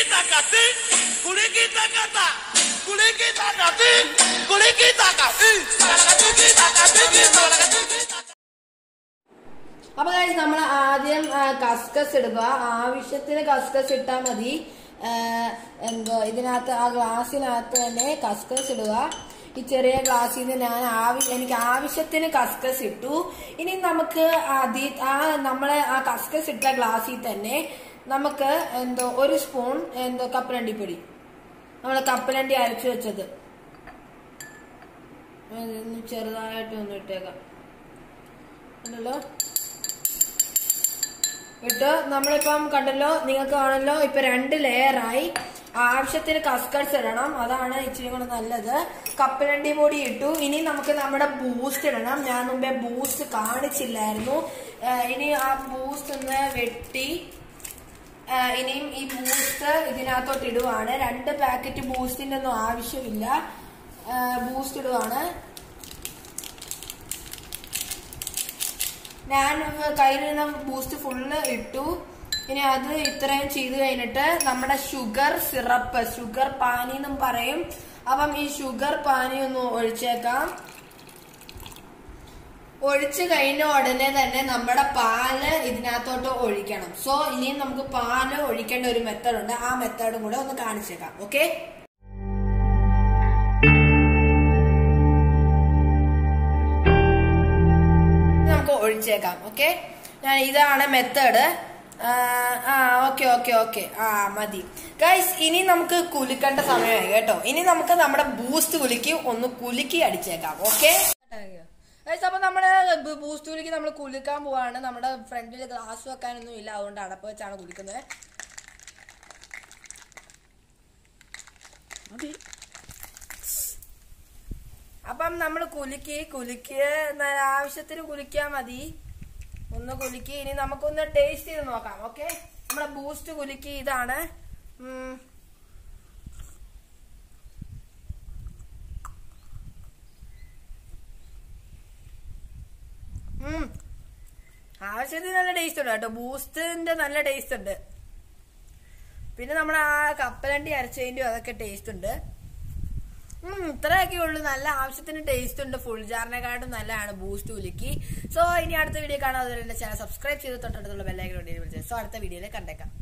takati, kuliki takata, kuliki takati, kuliki takati, takatuki takatuki takatuki. അപ്പൊ guys നമ്മൾ ആദ്യം ആ, കസ്കസ് ഇടുക ആവശ്യത്തിന് കസ്കസ് ഇട്ടാൽ മതി ആ, എന്തോ ഇതിനകത്ത് ആ ഗ്ലാസ്സിനകത്ത് തന്നെ കസ്കസ് ഇടുക ഈ ചെറിയ ഗ്ലാസ്സിൽ നിന്ന് ഞാൻ ആവശ്യ എനിക്ക് ആവശ്യത്തിന് കസ്കസ് ഇട്ടു ഇനി നമുക്ക് അതി ആ നമ്മളെ ആ കസ്കസ് ഇട്ട ഗ്ലാസ്സിൽ തന്നെ നമുക്ക് എന്തോ ഒരു സ്പൂൺ എന്തോ കപ്പലണ്ടിപ്പൊടി നമ്മളെ കപ്പലണ്ടി അരച്ചു വെച്ചത് അതൊന്ന് ചെറുതായിട്ട് ഒന്ന് ഇട്ടേക്കാം ഉണ്ടല്ലോ ഇട്ട് നമ്മളിപ്പം കണ്ടല്ലോ നിങ്ങൾക്ക് കാണല്ലോ ഇപ്പൊ രണ്ട് ലെയറായി ആവശ്യത്തിന് കസ്കട്സ് ഇടണം അതാണ് ഇച്ചിരി കൂടെ നല്ലത് കപ്പലണ്ടി പൊടി ഇട്ടു ഇനി നമുക്ക് നമ്മുടെ ബൂസ്റ്റ് ഇടണം ഞാൻ മുമ്പേ ബൂസ്റ്റ് കാണിച്ചില്ലായിരുന്നു ഏഹ് ഇനി ആ ബൂസ്റ്റ് ഒന്ന് വെട്ടി ഏഹ് ഇനിയും ഈ ബൂസ്റ്റ് ഇതിനകത്തോട്ട് ഇടുവാണ് രണ്ട് പാക്കറ്റ് ബൂസ്റ്റിന്റെ ഒന്നും ആവശ്യമില്ല ബൂസ്റ്റ് ഇടുവാണ് ഞാൻ കയ്യിലിരുന്ന ബൂസ്റ്റ് ഫുള്ള് ഇട്ടു ഇനി അത് ഇത്രയും ചെയ്ത് കഴിഞ്ഞിട്ട് നമ്മുടെ ഷുഗർ സിറപ്പ് ഷുഗർ പാനി എന്നും പറയും അപ്പം ഈ ഷുഗർ പാനി ഒന്ന് ഒഴിച്ചേക്കാം ഒഴിച്ചു കഴിഞ്ഞ ഉടനെ തന്നെ നമ്മുടെ പാല് ഇതിനകത്തോട്ട് ഒഴിക്കണം സോ ഇനിയും നമുക്ക് പാല് ഒഴിക്കേണ്ട ഒരു മെത്തേഡ് ഉണ്ട് ആ മെത്തേഡും കൂടെ ഒന്ന് കാണിച്ചേക്കാം ഓക്കെ നമുക്ക് ഒഴിച്ചേക്കാം ഓക്കെ ഞാൻ ഇതാണ് മെത്തേഡ് ആ ഓക്കെ ഓക്കെ ഓക്കെ ആ മതി ഗൈസ് ഇനി നമുക്ക് കുലുക്കേണ്ട സമയമായി കേട്ടോ ഇനി നമുക്ക് നമ്മുടെ ബൂസ്റ്റ് കുലുക്കി ഒന്ന് കുലുക്കി അടിച്ചേക്കാം ഓക്കെ ഗൈസ് അപ്പൊ നമ്മുടെ ബൂസ്റ്റ് കുലുക്കി നമ്മൾ കുലുക്കാൻ പോവാണ് നമ്മുടെ ഫ്രണ്ടിൽ ഗ്ലാസ് വെക്കാനൊന്നും ഇല്ല അതുകൊണ്ട് അടപ്പ് വെച്ചാണ് കുലിക്കുന്നത് അപ്പം നമ്മൾ കുലുക്കി കുലുക്കി ന- ആവശ്യത്തിന് കുലുക്കിയാ മതി ഒന്ന് കുലുക്കി ഇനി നമുക്കൊന്ന് ടേസ്റ്റ് ചെയ്ത് നോക്കാം ഓക്കെ നമ്മുടെ ബൂസ്റ്റ് കുലുക്കി ഇതാണ് ഉം. ഉം. ആവശ്യത്തിന് നല്ല ടേസ്റ്റ് ഉണ്ട് കേട്ടോ ബൂസ്റ്റിന്റെ നല്ല ടേസ്റ്റ് ഉണ്ട് പിന്നെ നമ്മുടെ ആ കപ്പലണ്ടി അരച്ചതിന്റെയും അതൊക്കെ ടേസ്റ്റ് ഉണ്ട് ഉം, ഇത്രയൊക്കെ ഉള്ളൂ നല്ല ആവശ്യത്തിന് ടേസ്റ്റ് ഉണ്ട് ഫുൾ ജാറിനെക്കാട്ടും നല്ലതാണ് ബൂസ്റ്റ് ഉലുക്കി സോ ഇനി അടുത്ത വീഡിയോ കാണാതെ എന്റെ ചാനൽ സബ്സ്ക്രൈബ് ചെയ്ത് തൊട്ടടുത്തുള്ള ബെല്ലൈക്കൻ സോ അടുത്ത വീഡിയോയിൽ കണ്ടേക്കാം